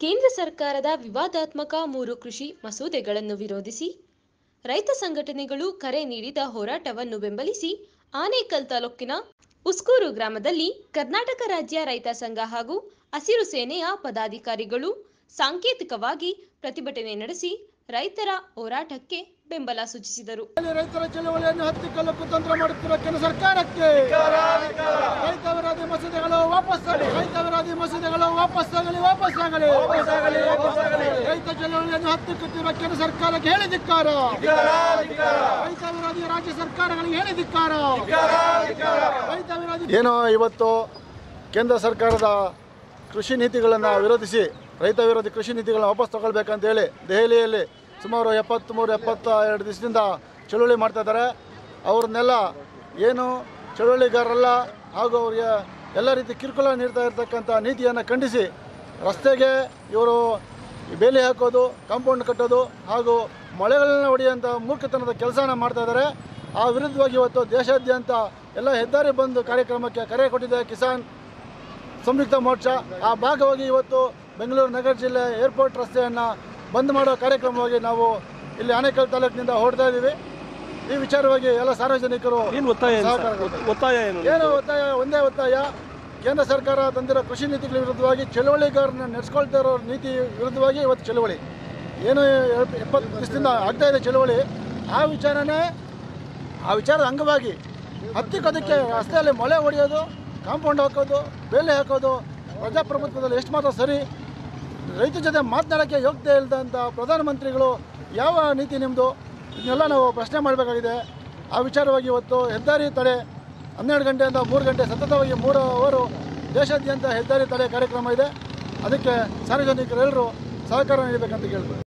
ಕೇಂದ್ರ ಸರ್ಕಾರದ ವಿವಾದಾತ್ಮಕ ಮೂರು ಕೃಷಿ ಮಸೂದೆಗಳನ್ನು ವಿರೋಧಿಸಿ ರೈತ ಸಂಘಟನೆಗಳು ಕರೆ ನೀಡಿದ ಹೋರಾಟವನ್ನು ಬೆಂಬಲಿಸಿ ಆನೇಕಲ್ ತಾಲೂಕಿನ ಉಸ್ಕೂರು ಗ್ರಾಮದಲ್ಲಿ ಕರ್ನಾಟಕ ರಾಜ್ಯ ರೈತ ಸಂಘ ಹಾಗೂ ಹಸಿರು ಸೇನೆಯ ಪದಾಧಿಕಾರಿಗಳು ಸಾಂಕೇತಿಕವಾಗಿ ಪ್ರತಿಭಟನೆ ನಡೆಸಿ ರೈತರ ಹೋರಾಟಕ್ಕೆ ಬೆಂಬಲ ಸೂಚಿಸಿದರು ರೈತರ ಚಳವಳಿಯನ್ನು ಹತ್ತಿಕ್ಕಲು ಕುತಂತ್ರ ಮಾಡುತ್ತಿರುವ ಕೇಂದ್ರ ಸರ್ಕಾರಕ್ಕೆ ರೈತ ವಿರೋಧಿ ಮಸೂದೆಗಳು ವಾಪಸ್ ಆಗಲಿ ರೈತ ವಿರೋಧಿ ಮಸೂದೆಗಳು ವಾಪಸ್ ಆಗಲಿ ವಾಪಸ್ ಆಗಲಿ ರೈತ ಚಳವಳಿಯನ್ನು ಹತ್ತಿಕ್ಕುತ್ತಿರುವ ಕೇಂದ್ರ ಸರ್ಕಾರಕ್ಕೆ ಹೇಳಿದಿಕ್ಕಾರ ರೈತ ವಿರೋಧಿ ರಾಜ್ಯ ಸರ್ಕಾರಗಳಿಗೆ ಹೇಳಿದಿಕ್ಕಾರ ರೈತ ವಿರೋಧಿ ಏನೋ ಇವತ್ತು ಕೇಂದ್ರ ಸರ್ಕಾರದ ಕೃಷಿ ನೀತಿಗಳನ್ನು ವಿರೋಧಿಸಿ ರೈತ ವಿರೋಧಿ ಕೃಷಿ ನೀತಿಗಳನ್ನ ವಾಪಸ್ ತಗೊಳ್ಬೇಕಂತ ಹೇಳಿ ದೆಹಲಿಯಲ್ಲಿ ಸುಮಾರು ಎಪ್ಪತ್ತ್ಮೂರು ಎಪ್ಪತ್ತ ಎರಡು ದಿವಸದಿಂದ ಚಳುವಳಿ ಮಾಡ್ತಾ ಇದ್ದಾರೆ ಅವ್ರನ್ನೆಲ್ಲ ಏನು ಚಳುವಳಿಗಾರರಲ್ಲ ಹಾಗೂ ಅವರಿಗೆ ಎಲ್ಲ ರೀತಿ ಕಿರುಕುಳ ನೀಡ್ತಾ ಇರ್ತಕ್ಕಂಥ ನೀತಿಯನ್ನು ಖಂಡಿಸಿ ರಸ್ತೆಗೆ ಇವರು ಬೇಲಿ ಹಾಕೋದು ಕಾಂಪೌಂಡ್ ಕಟ್ಟೋದು ಹಾಗೂ ಮಳೆಗಳನ್ನ ಹೊಡೆಯುವಂಥ ಮೂರ್ಖತನದ ಕೆಲಸನ ಮಾಡ್ತಾ ಇದ್ದಾರೆ ಆ ವಿರುದ್ಧವಾಗಿ ಇವತ್ತು ದೇಶಾದ್ಯಂತ ಎಲ್ಲ ಹೆದ್ದಾರಿ ಬಂದ್ ಕಾರ್ಯಕ್ರಮಕ್ಕೆ ಕರೆ ಕೊಟ್ಟಿದೆ ಕಿಸಾನ್ ಸಂಯುಕ್ತ ಮೋರ್ಚಾ ಆ ಭಾಗವಾಗಿ ಇವತ್ತು ಬೆಂಗಳೂರು ನಗರ ಜಿಲ್ಲೆ ಏರ್ಪೋರ್ಟ್ ರಸ್ತೆಯನ್ನು ಬಂದ್ ಮಾಡೋ ಕಾರ್ಯಕ್ರಮವಾಗಿ ನಾವು ಇಲ್ಲಿ ಆನೇಕಲ್ ತಾಲೂಕಿನಿಂದ ಹೊರಡ್ತಾ ಇದ್ದೀವಿ ಈ ವಿಚಾರವಾಗಿ ಎಲ್ಲ ಸಾರ್ವಜನಿಕರು ಏನು ಒತ್ತಾಯ ಏನು ಸಹಕಾರ ಸರ್? ಕೊಡ್ತಾರೆ. ಒತ್ತಾಯ ಏನು ಏನು ಒತ್ತಾಯ ಒಂದೇ ಒತ್ತಾಯ ಕೇಂದ್ರ ಸರ್ಕಾರ ತಂದಿರೋ ಕೃಷಿ ನೀತಿಗಳ ವಿರುದ್ಧವಾಗಿ ಚಳುವಳಿಗಾರನ ನಡೆಸ್ಕೊಳ್ತಾ ಇರೋ ನೀತಿ ವಿರುದ್ಧವಾಗಿ ಇವತ್ತು ಚಳುವಳಿ ಏನು ಎಪ್- ಎಪ್ಪತ್ತು ದಿವಸದಿಂದ ಆಗ್ತಾ ಇದೆ ಚಳುವಳಿ ಆ ವಿಚಾರನೇ ಆ ವಿಚಾರದ ಅಂಗವಾಗಿ ಹತ್ತಿಕ್ಕೋದಕ್ಕೆ ರಸ್ತೆಯಲ್ಲಿ ಮೊಳೆ ಹೊಡೆಯೋದು ಕಾಂಪೌಂಡ್ ಹಾಕೋದು ಬೇಲೆ ಹಾಕೋದು ಪ್ರಜಾಪ್ರಭುತ್ವದಲ್ಲಿ ಎಷ್ಟು ಮಾತ್ರ ಸರಿ ರೈತರ ಜೊತೆ ಮಾತನಾಡೋಕ್ಕೆ ಯೋಗ್ಯತೆ ಇಲ್ಲದಂಥ ಪ್ರಧಾನಮಂತ್ರಿಗಳು ಯಾವ ನೀತಿ ನಿಮ್ಮದು ಇದನ್ನೆಲ್ಲ ನಾವು ಪ್ರಶ್ನೆ ಮಾಡಬೇಕಾಗಿದೆ ಆ ವಿಚಾರವಾಗಿ ಇವತ್ತು ಹೆದ್ದಾರಿ ತಡೆ ಹನ್ನೆರಡು ಗಂಟೆಯಿಂದ ಮೂರು ಗಂಟೆ ಸತತವಾಗಿ ಮೂರು ಅವರು ದೇಶಾದ್ಯಂತ ಹೆದ್ದಾರಿ ತಡೆ ಕಾರ್ಯಕ್ರಮ ಇದೆ ಅದಕ್ಕೆ ಸಾರ್ವಜನಿಕರೆಲ್ಲರೂ ಸಹಕಾರ ನೀಡಬೇಕಂತ ಕೇಳ್ಬೋದು